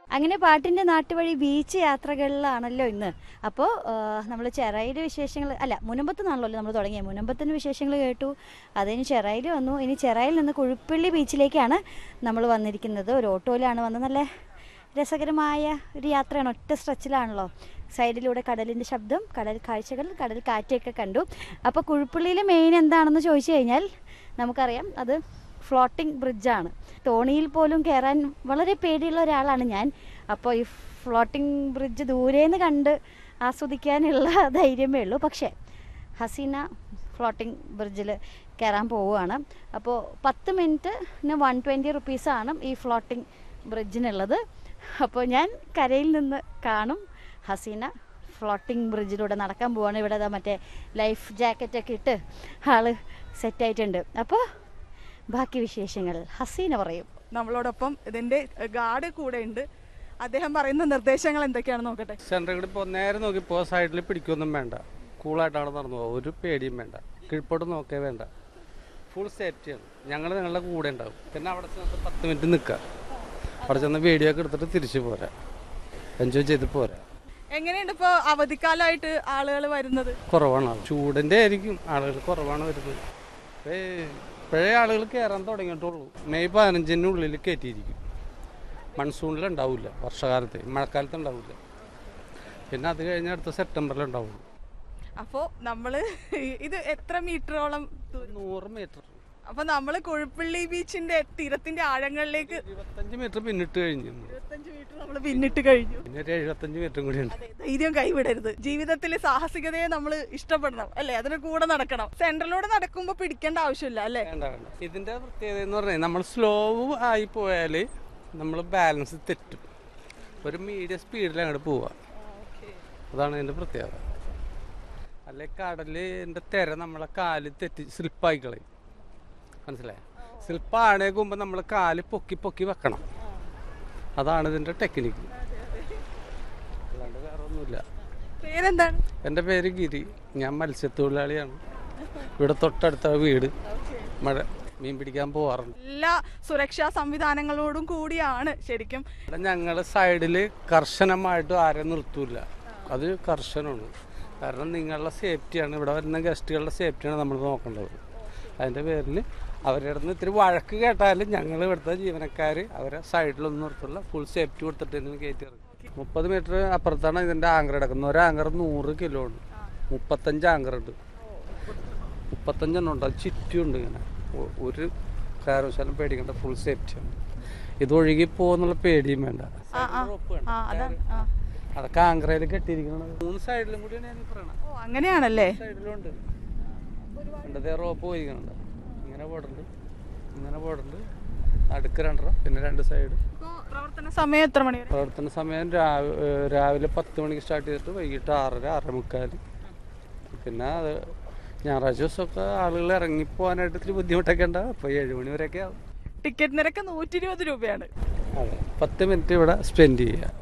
അങ്ങനെ പാട്ടിൻ്റെ നാട്ടുവഴി ബീച്ച് യാത്രകളിലാണല്ലോ ഇന്ന് അപ്പോൾ നമ്മൾ ചെറൈയുടെ വിശേഷങ്ങൾ അല്ല മുനമ്പത്ത് നിന്നാണല്ലോ നമ്മൾ തുടങ്ങിയത് മുനമ്പത്തിൻ്റെ വിശേഷങ്ങൾ കേട്ടു അതിന് ചെറൈയിൽ വന്നു ഇനി ചെറൈയിൽ നിന്ന് കുഴുപ്പള്ളി ബീച്ചിലേക്കാണ് നമ്മൾ വന്നിരിക്കുന്നത് ഒരു ഓട്ടോയിലാണ് വന്നത് നല്ല രസകരമായ ഒരു യാത്രയാണ് ഒറ്റ സ്ട്രെച്ചിലാണല്ലോ സൈഡിലൂടെ കടലിൻ്റെ ശബ്ദം കടൽ കാഴ്ചകൾ കടൽ കാറ്റൊക്കെ കണ്ടു അപ്പോൾ കുഴുപ്പള്ളിയിലെ മെയിൻ എന്താണെന്ന് ചോദിച്ചു കഴിഞ്ഞാൽ നമുക്കറിയാം അത് ഫ്ലോട്ടിംഗ് ബ്രിഡ്ജാണ് തോണിയിൽ പോലും കയറാൻ വളരെ പേടിയുള്ള ഒരാളാണ് ഞാൻ അപ്പോൾ ഈ ഫ്ലോട്ടിംഗ് ബ്രിഡ്ജ് ദൂരേന്ന് കണ്ട് ആസ്വദിക്കാനുള്ള ധൈര്യമേ ഉള്ളൂ പക്ഷേ ഹസീന ഫ്ലോട്ടിംഗ് ബ്രിഡ്ജിൽ കയറാൻ പോവുകയാണ് അപ്പോൾ പത്ത് മിനിറ്റിന് വൺ ട്വൻറ്റി റുപ്പീസാണ് ഈ ഫ്ലോട്ടിംഗ് ബ്രിഡ്ജിനുള്ളത് അപ്പോൾ ഞാൻ കരയിൽ നിന്ന് കാണും ഹസീന ഫ്ലോട്ടിംഗ് ബ്രിഡ്ജിലൂടെ നടക്കാൻ പോവാണ് ഇവിടെ ദാ മറ്റേ ലൈഫ് ജാക്കറ്റൊക്കെ ഇട്ട് ആള് സെറ്റായിട്ടുണ്ട് അപ്പോൾ ബാക്കി വിശേഷങ്ങൾ ഹസീന പറയും നമ്മളോടൊപ്പം ഇതിന്റെ ഗാർഡ് കൂടെ ഉണ്ട് അദ്ദേഹം പറയുന്ന നിർദ്ദേശങ്ങൾ എന്തൊക്കെയാണെന്ന് നോക്കട്ടെ സെൻറ്ററിൽ കൂടി ഇപ്പോൾ നേരെ നോക്കി ഇപ്പോൾ സൈഡിൽ പിടിക്കൊന്നും വേണ്ട കൂളായിട്ടാണ് നടന്നു പോകുക ഒരു പേടിയും വേണ്ട കീഴ്പോട്ട് നോക്കേ വേണ്ട ഫുൾ സേഫ്റ്റിയാണ് ഞങ്ങൾ നിങ്ങളുടെ കൂടെ ഉണ്ടാവും പിന്നെ അവിടെ ചെന്നിട്ട് പത്ത് മിനിറ്റ് നിൽക്കുക അവിടെ ചെന്ന് വീഡിയോ ഒക്കെ എടുത്തിട്ട് തിരിച്ചു പോരാ എൻജോയ് ചെയ്ത് പോരാ എങ്ങനെയുണ്ട് ഇപ്പോൾ അവധിക്കാലമായിട്ട് ആളുകൾ വരുന്നത് കുറവാണ് ആൾ. ചൂടിൻ്റെ ആയിരിക്കും ആളുകൾ കുറവാണ് വരുന്നത് ഇപ്പേ ഇപ്പോഴേ ആളുകൾ കയറാൻ തുടങ്ങിയിട്ടുള്ളൂ മെയ് പതിനഞ്ചിനുള്ളിൽ കയറ്റിയിരിക്കും മൺസൂണിൽ ഉണ്ടാവില്ല വർഷകാലത്ത് മഴക്കാലത്ത് ഉണ്ടാവില്ല പിന്നെ അത് കഴിഞ്ഞ് അടുത്ത സെപ്റ്റംബറിൽ ഉണ്ടാവുള്ളൂ അപ്പോൾ നമ്മൾ ഇത് എത്ര മീറ്ററോളം ദൂരം നൂറ് മീറ്റർ അപ്പോൾ നമ്മൾ കുഴുപ്പള്ളി ബീച്ചിന്റെ തീരത്തിന്റെ ആഴങ്ങളിലേക്ക് ഇരുപത്തഞ്ച് മീറ്റർ പിന്നിട്ട് കഴിഞ്ഞു ഇരുപത്തഞ്ച് മീറ്റർ നമ്മൾ പിന്നിട്ട് കഴിഞ്ഞു പിന്നെ ഒരു എഴുപത്തഞ്ച് മീറ്ററും കൂടി ഉണ്ട് അതെ, ധൈര്യം കൈവിടരുത് ജീവിതത്തിൽ സാഹസികതയെ നമ്മൾ ഇഷ്ടപ്പെടണം അല്ലേ അതിന് കൂടെ നടക്കണം സെൻട്രലിലൂടെ നടക്കുമ്പോൾ പിടിക്കേണ്ട ആവശ്യമില്ല അല്ലേ വേണ്ട വേണ്ട ഇതിൻ്റെ പ്രത്യേകത എന്ന് പറഞ്ഞാൽ നമ്മൾ സ്ലോ ആയി പോയാൽ നമ്മൾ ബാലൻസ് തെറ്റും ഒരു മീഡിയം സ്പീഡിൽ അങ്ങോട്ട് പോവുക അതാണ് ഇതിൻ്റെ പ്രത്യേകത അല്ലെ കടലിൻ്റെ തിര നമ്മളെ കാല് തെറ്റി സ്ലിപ്പായി കളയും മനസ്സിലായി സ്ലിപ്പാണേക്ക് മുമ്പ് നമ്മൾ കാല് പൊക്കി പൊക്കി വെക്കണം അതാണ് ഇതിൻ്റെ ടെക്നിക്ക് അല്ലാണ്ട് വേറെ ഒന്നുമില്ല പേരെന്താണ് എൻ്റെ പേര് ഗിരി ഞാൻ മത്സ്യത്തൊഴിലാളിയാണ് ഇവിടെ തൊട്ടടുത്ത വീട് മഴ മീൻ പിടിക്കാൻ പോവാറുണ്ട് എല്ലാ സുരക്ഷാ സംവിധാനങ്ങളോടും കൂടിയാണ് ശരിക്കും ഇവിടെ ഞങ്ങൾ സൈഡിൽ കർശനമായിട്ട് ആരെയും നിർത്തൂല അത് കർശനമാണ് കാരണം നിങ്ങളുടെ സേഫ്റ്റിയാണ് ഇവിടെ വരുന്ന ഗസ്റ്റുകളുടെ സേഫ്റ്റിയാണ് നമ്മൾ നോക്കേണ്ടത് അതിൻ്റെ പേരിൽ അവരുടെ അടുത്ത് ഇത്തിരി വഴക്ക് കേട്ടാലും ഞങ്ങൾ ഇവിടുത്തെ ജീവനക്കാർ അവരെ സൈഡിലൊന്നും നിർത്തില്ല ഫുൾ സേഫ്റ്റി കൊടുത്തിട്ട് തന്നെ കയറ്റി ഇറങ്ങി മുപ്പത് മീറ്റർ അപ്പുറത്താണ് ഇതിൻ്റെ ആങ്കർ കിടക്കുന്നത് ഒരു ആങ്കർ നൂറ് കിലോ ഉണ്ട് മുപ്പത്തഞ്ച് ആങ്കർ ഉണ്ട് മുപ്പത്തഞ്ചെണ്ണം ഉണ്ട് അത് ചുറ്റുമുണ്ട് ഇങ്ങനെ ഒ- ഒരു കാരണവശാലും പേടിക്കേണ്ട ഫുൾ സേഫ്റ്റിയാണ് ഇത് ഒഴുകി പോകുന്നുള്ള പേടിയും വേണ്ട ആ, ആ. റോപ്പ് വേണ്ട. ആ അതാണ് ആ. അതൊക്കെ ആങ്ക്രയിൽ കെട്ടിയിരിക്കുന്നത് മൂന്ന് സൈഡിലും കൂടിയാണ് ഞാൻ ഈ പറയണത് ഓ അങ്ങനെയാണല്ലേ സൈഡിലും ഉണ്ട് രണ്ടതേ റോപ്പ് പോയിരിക്കുന്നുണ്ട് ഇങ്ങനെ പോടുണ്ട് ഇങ്ങനെ പോടുണ്ട് അടുക്ക് രണ്ടര പിന്നെ രണ്ട് സൈഡ് ഇപ്പോ പ്രവർത്തന സമയം എത്ര മണി വരെ പ്രവർത്തന സമയം രാവി- ഏഹ് രാവിലെ പത്ത് മണിക്ക് സ്റ്റാർട്ട് ചെയ്തിട്ട് വൈകിട്ട് ആറര ആറര മുക്കാൽ പിന്നെ അത് ഞായറാഴ്ച ദിവസമൊക്കെ ആളുകൾ ഇറങ്ങിപ്പോകാനായിട്ട് ഇത്തിരി ബുദ്ധിമുട്ടൊക്കെ ഉണ്ടാവും അപ്പോൾ ഏഴ് മണി വരെയൊക്കെ ആവും ടിക്കറ്റ് നിരക്ക് നൂറ്റി ഇരുപത് രൂപയാണ് അതെ പത്ത് മിനിറ്റ് ഇവിടെ സ്പെൻഡ് ചെയ്യുക